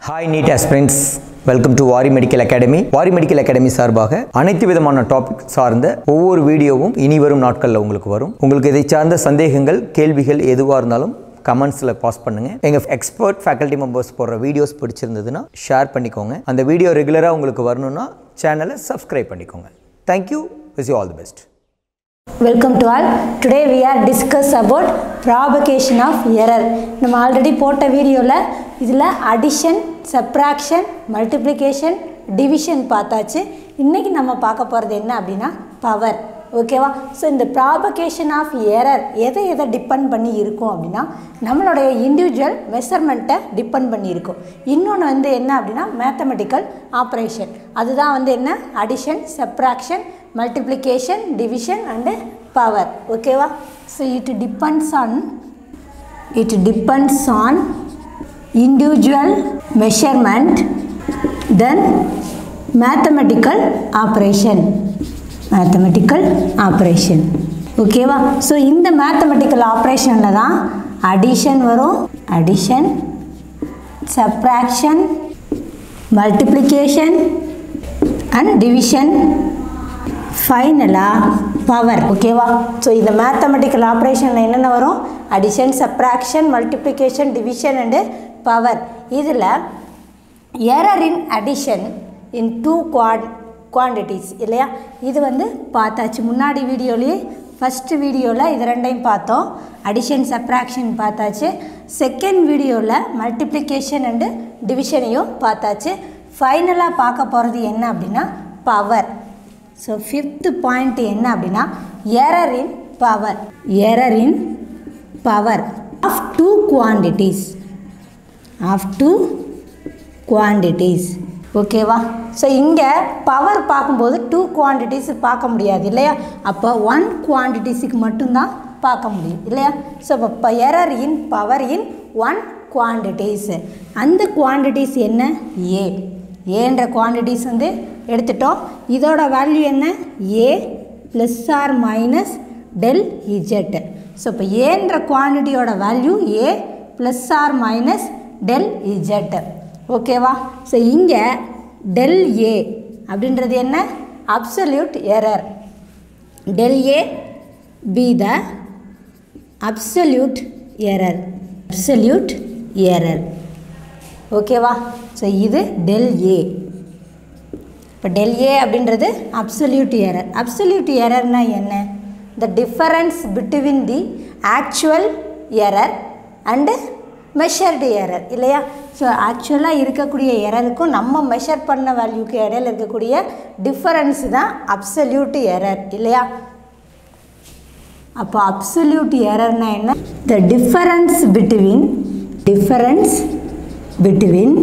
hi NEET aspirants welcome to Vaari medical academy Vaari medical academy சார்பாக அனைத்து விதமான டாபிக் சார்ந்த ஒவ்வொரு வீடியோவும் இனி வரும் நாட்களில் உங்களுக்கு வரும் உங்களுக்கு இதை சார்ந்த சந்தேகங்கள் கேள்விகள் எதுவாக இருந்தாலும் கமெண்ட்ஸில் பாஸ் பண்ணுங்கள் எங்கள் எக்ஸ்பர்ட் ஃபேக்கல்ட்டி மெம்பர்ஸ் போடுற வீடியோஸ் பிடிச்சிருந்ததுன்னா ஷேர் பண்ணிக்கோங்க அந்த வீடியோ ரெகுலராக உங்களுக்கு வரணும்னா சேனலை சப்ஸ்கிரைப் பண்ணிக்கோங்க thank you wish you all the best welcome to all today we are discuss about propagation of error நம்ம ஆல்ரெடி போட்ட வீடியோவில் இதில் அடிஷன் சப்ராக்ஷன் மல்டிப்ளிகேஷன் டிவிஷன் பார்த்தாச்சு இன்றைக்கி நம்ம பார்க்க போகிறது என்ன அப்படின்னா பவர் ஓகேவா ஸோ இந்த ப்ராபகேஷன் ஆஃப் எரர் எதை எதை டிபெண்ட் பண்ணி இருக்கும் அப்படின்னா நம்மளுடைய இண்டிவிஜுவல் மெஷர்மெண்ட்டை டிபெண்ட் பண்ணி இருக்கும் இன்னொன்று வந்து என்ன அப்படின்னா மேத்தமெட்டிக்கல் ஆப்ரேஷன் அதுதான் வந்து என்ன addition subtraction multiplication division and power ஓகேவா so it depends on it depends on individual measurement then mathematical operation mathematical operation ஓகேவா ஸோ இந்த மேத்தமெட்டிக்கல் ஆப்ரேஷனில் தான் அடிஷன் வரும் addition subtraction multiplication and division ஃபைனலாக பவர் ஓகேவா ஸோ இந்த மேத்தமெட்டிக்கல் ஆப்ரேஷனில் என்னென்ன வரும் addition subtraction multiplication division and power இதில் error in addition in two quan quantities இல்லையா இது வந்து பார்த்தாச்சு முன்னாடி வீடியோலேயே ஃபஸ்ட்டு வீடியோவில் இது ரெண்டையும் பார்த்தோம் அடிஷன் சப்ராக்ஷன் பார்த்தாச்சு செகண்ட் வீடியோவில் மல்டிப்ளிகேஷன் அண்டு டிவிஷனையும் பார்த்தாச்சு ஃபைனலாக பார்க்க போகிறது என்ன அப்படின்னா பவர் ஸோ ஃபிஃப்த்து பாயிண்ட் என்ன அப்படின்னா error in power error in power of two quantities of two quantities ஓகேவா ஸோ இங்கே பவர் பார்க்கும்போது டூ குவான்டிட்டிஸ் பார்க்க முடியாது இல்லையா அப்போ ஒன் குவான்டிட்டிஸுக்கு மட்டும்தான் பார்க்க முடியும் இல்லையா ஸோ இப்போ error in power in one quantities அந்த குவான்டிட்டிஸ் என்ன ஏ ஏன்ற குவான்டிட்டிஸ் வந்து எடுத்துட்டோம் இதோட வேல்யூ என்ன A plus or minus del Z so இப்போ ஏன்ற குவான்டிட்டியோட value A plus or minus del Z ஓகேவா ஸோ இங்கே டெல் ஏ அப்படின்றது என்ன absolute error del A be the absolute error absolute error ஓகேவா ஸோ இது டெல் ஏ இப்போ டெல் ஏ அப்படின்றது அப்சல்யூட் எரர் அப்சல்யூட் எரர்னா என்ன the difference between the actual error and measured error இல்லையா ஸோ ஆக்சுவலாக இருக்கக்கூடிய எரருக்கும் நம்ம மெஷர் பண்ண வேல்யூக்கு இடையில இருக்கக்கூடிய டிஃபரன்ஸ் தான் அப்சல்யூட் எரர் இல்லையா அப்போ அப்சல்யூட் எரர்னா என்ன the difference between difference between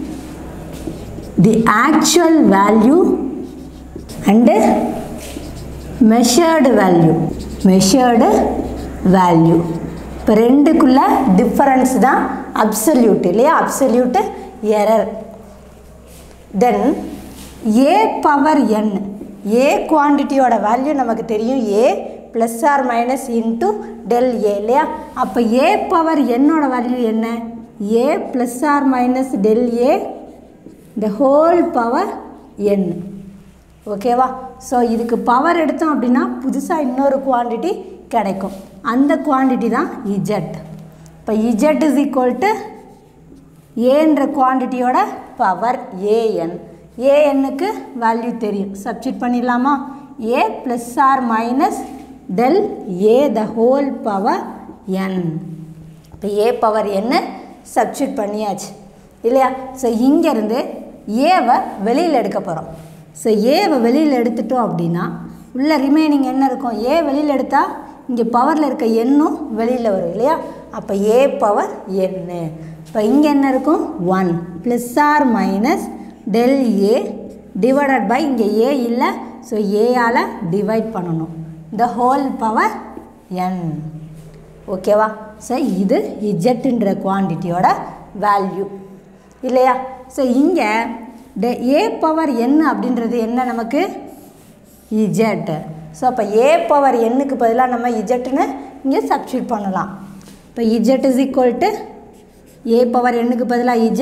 the actual value and measured value measured value இப்போ ரெண்டுக்குள்ள டிஃபரன்ஸ் தான் அப்சல்யூட் இல்லையா absolute error then A power N A குவான்டிட்டியோட வேல்யூ நமக்கு தெரியும் A plus or minus into del A இல்லையா அப்போ ஏ பவர் என்னோட வேல்யூ என்ன A plus or minus del A the whole power N ஓகேவா ஸோ இதுக்கு பவர் எடுத்தோம் அப்படின்னா புதுசாக இன்னொரு குவான்டிட்டி கிடைக்கும் அந்த குவான்டிட்டி தான் இஜெட் இப்போ இஜெட் இஸ் ஈக்குவல் டு ஏன்ற குவான்டிட்டியோட பவர் ஏஎன் ஏஎன்னுக்கு வேல்யூ தெரியும் சப்ஸ்டிட் பண்ணிடலாமா A plus or minus del A the whole power N இப்போ ஏ பவர் என்ன சப்ஸ்டிட் பண்ணியாச்சு இல்லையா ஸோ இங்கேருந்து ஏவை வெளியில் எடுக்க போகிறோம் ஸோ ஏவை வெளியில் எடுத்துட்டோம் அப்படின்னா உள்ள ரிமைனிங் என்ன இருக்கும் ஏ வெளியில் எடுத்தால் இங்கே பவரில் இருக்க எண்ணும் வெளியில் வரும் இல்லையா அப்போ ஏ பவர் எண்ணு இப்போ இங்கே என்ன இருக்கும் one plus or minus del A divided by இங்கே ஏ இல்லை ஸோ ஏயால் டிவைட் பண்ணணும் த ஹோல் பவர் என் ஓகேவா ஸோ இது இஜெட்டுன்ற குவான்டிட்டியோட வேல்யூ இல்லையா ஸோ இங்கே ட ஏ பவர் என் அப்படின்றது என்ன நமக்கு இஜெட் ஸோ அப்போ ஏ பவர் எண்ணுக்கு பதிலாக நம்ம இஜெட்டுன்னு இங்கே சப்ஸ்டியூட் பண்ணலாம் இப்போ Z is equal to A power எண்ணுக்கு பதிலாக Z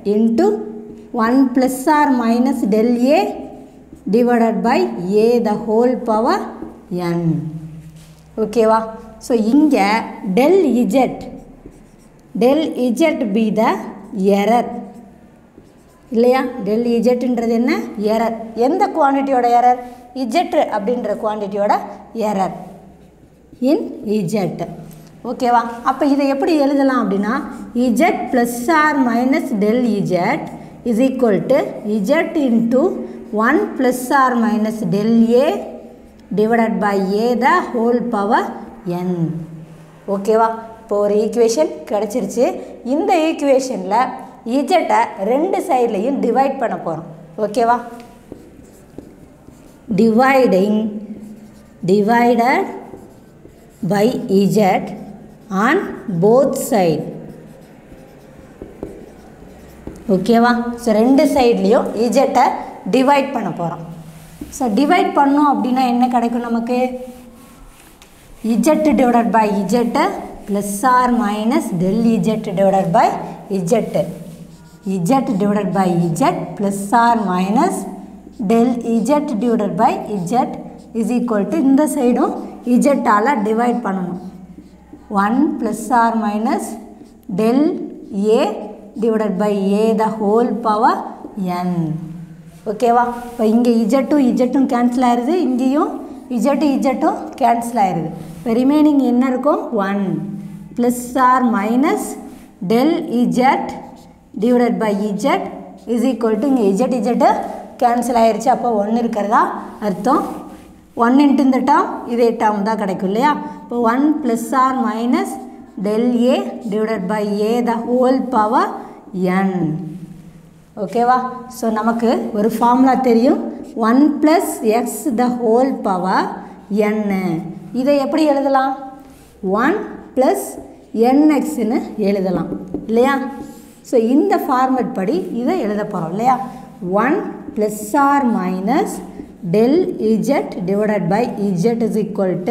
into one plus or minus del A divided by A the whole power N ஓகேவா ஸோ இங்கே del Z del Z be the error இல்லையா டெல் இஜெட்ன்றது என்ன error எந்த குவான்டிட்டியோட error Z அப்படின்ற குவான்டிட்டியோட error இன் Z ஓகேவா அப்போ இதை எப்படி எழுதலாம் அப்படின்னா Z plus or minus del Z is equal to Z into one plus or minus del A divided by A the whole power N ஓகேவா இப்போ ஒரு ஈக்குவேஷன் கிடச்சிருச்சு இந்த ஈக்குவேஷனில் இஜெட்டை ரெண்டு சைட்லேயும் டிவைட் பண்ண போகிறோம் ஓகேவா dividing divided by z on both side ஓகேவா ஸோ ரெண்டு சைட்லேயும் இஜெட்டை டிவைட் பண்ண போகிறோம் ஸோ டிவைட் பண்ணோம் அப்படின்னா என்ன கிடைக்கும் நமக்கு Z divided by Z plus or minus del Z divided by Z Z divided by Z plus or minus del Z divided by Z is equal to இந்த சைடும் இஜெட்டால் டிவைட் பண்ணணும் one plus or minus del A divided by A the whole power N ஓகேவா இப்போ இங்கே இஜெட்டும் இஜெட்டும் cancel ஆயிடுது இங்கேயும் இஜெட்டு இஜெட்டும் cancel ஆயிடுது இப்போ ரிமைனிங் என்ன இருக்கும் one plus or minus del Z divided by Z is equal to இங்கே இஜெட் இஜெட்டு கேன்சல் ஆயிடுச்சு அப்போ ஒன்று இருக்கிறதா அர்த்தம் ஒன் இன்ட்டு இந்த டேர்ம் இதே டேர்ம் தான் கிடைக்கும் இல்லையா இப்போ one plus or minus del A divided by A the whole power N ஓகேவா ஸோ நமக்கு ஒரு ஃபார்முலா தெரியும் one plus X the whole power N இதை எப்படி எழுதலாம் ஒன் ப்ளஸ் என்எக்ஸ்னு எழுதலாம் இல்லையா ஸோ இந்த ஃபார்மெட் படி இதை எழுத போகிறோம் இல்லையா one plus or minus del z divided by z is equal to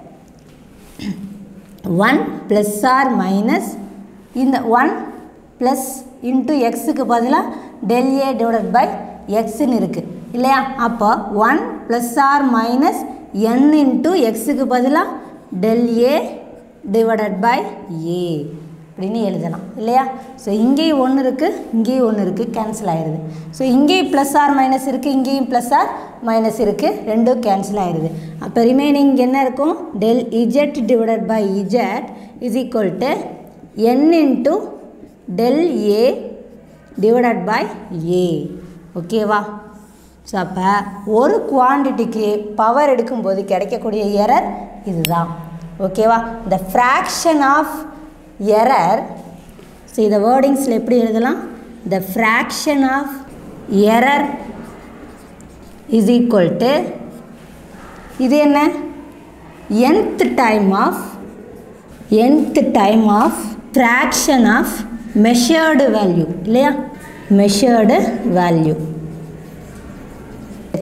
1 plus or minus இந்த 1 plus into xக்கு பதிலாக del a divided by xன்னு இருக்குது இல்லையா அப்போ 1 plus or minus n into xக்கு பதிலாக del a divided by a அப்படின்னு எழுதலாம் இல்லையா so இங்கேயும் ஒன்று இருக்குது இங்கேயும் ஒன்று இருக்குது கேன்சல் ஆயிடுது ஸோ இங்கேயும் ப்ளஸ் ஆர் மைனஸ் இருக்குது இங்கேயும் ப்ளஸ் ஆர் மைனஸ் இருக்குது ரெண்டும் கேன்சல் ஆயிடுது அப்போ ரிமைனிங் என்ன இருக்கும் del Z divided by Z is equal to N into del A divided by A ஓகேவா ஸோ அப்போ ஒரு குவான்டிட்டிக்கு பவர் எடுக்கும்போது கிடைக்கக்கூடிய எரர் இதுதான் ஓகேவா இந்த ஃப்ராக்ஷன் ஆஃப் எரர் ஸோ இதை வேர்டிங்ஸில் எப்படி எழுதலாம் the fraction of error is equal to இது என்ன nth time of nth time of fraction of measured value இல்லையா மெஷர்டு வேல்யூ